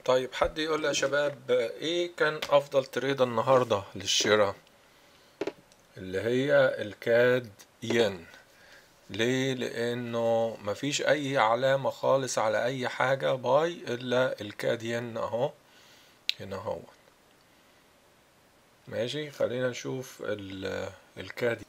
طيب حد يقول لي يا شباب ايه كان افضل تريد النهارده للشراء اللي هي الكاد ين ليه لانه مفيش اي علامة خالص على اي حاجة باي الا الكاد ين اهو هنا اهو ماشي خلينا نشوف ال- الكاد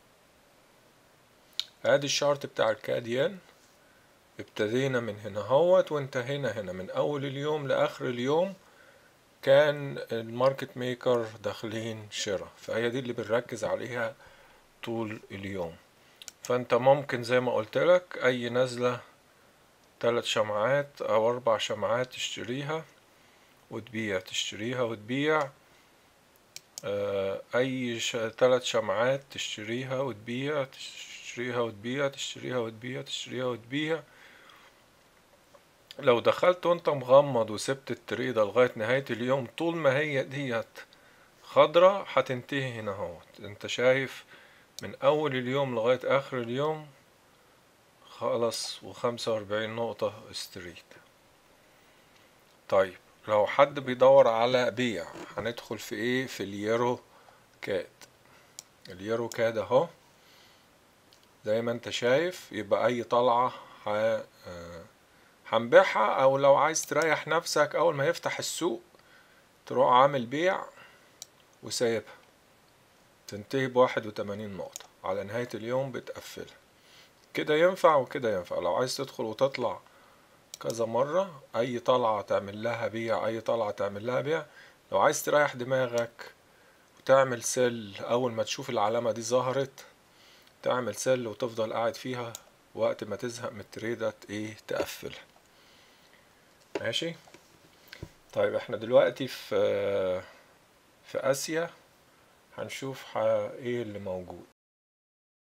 ادي الشارت بتاع الكاد ين ابتدينا من هنا هوت وانتهينا هنا من اول اليوم لاخر اليوم كان الماركت ميكر داخلين شراء فهي دي اللي بنركز عليها طول اليوم فانت ممكن زي ما قلت لك اي نزلة تلات شمعات او اربع شمعات تشتريها وتبيع تشتريها وتبيع آه، اي ش... تلات شمعات تشتريها وتبيع تشتريها وتبيع تشتريها وتبيع تشتريها وتبيع لو دخلت وانت مغمض وسبت التريدة لغاية نهاية اليوم طول ما هي ديت خضرة هتنتهي هنا اهوت انت شايف من اول اليوم لغاية اخر اليوم خلص وخمسة واربعين نقطة ستريت طيب لو حد بيدور على بيع هندخل في ايه في اليورو كاد اليورو كاد اهو زي ما انت شايف يبقى اي طلعة ه... آه، هنبيعها او لو عايز تريح نفسك اول ما يفتح السوق تروح عامل بيع وسايبها تنتهي بواحد وتمانين نقطة على نهاية اليوم بتقفلها كده ينفع وكده ينفع لو عايز تدخل وتطلع كذا مرة أي طلعة تعمل لها بيع أي طلعة تعمل لها بيع لو عايز تريح دماغك وتعمل سيل أول ما تشوف العلامة دي ظهرت تعمل سيل وتفضل قاعد فيها وقت ما تزهق من التريدة ايه تقفلها ماشي طيب احنا دلوقتي في في آسيا هنشوف ح- ايه اللي موجود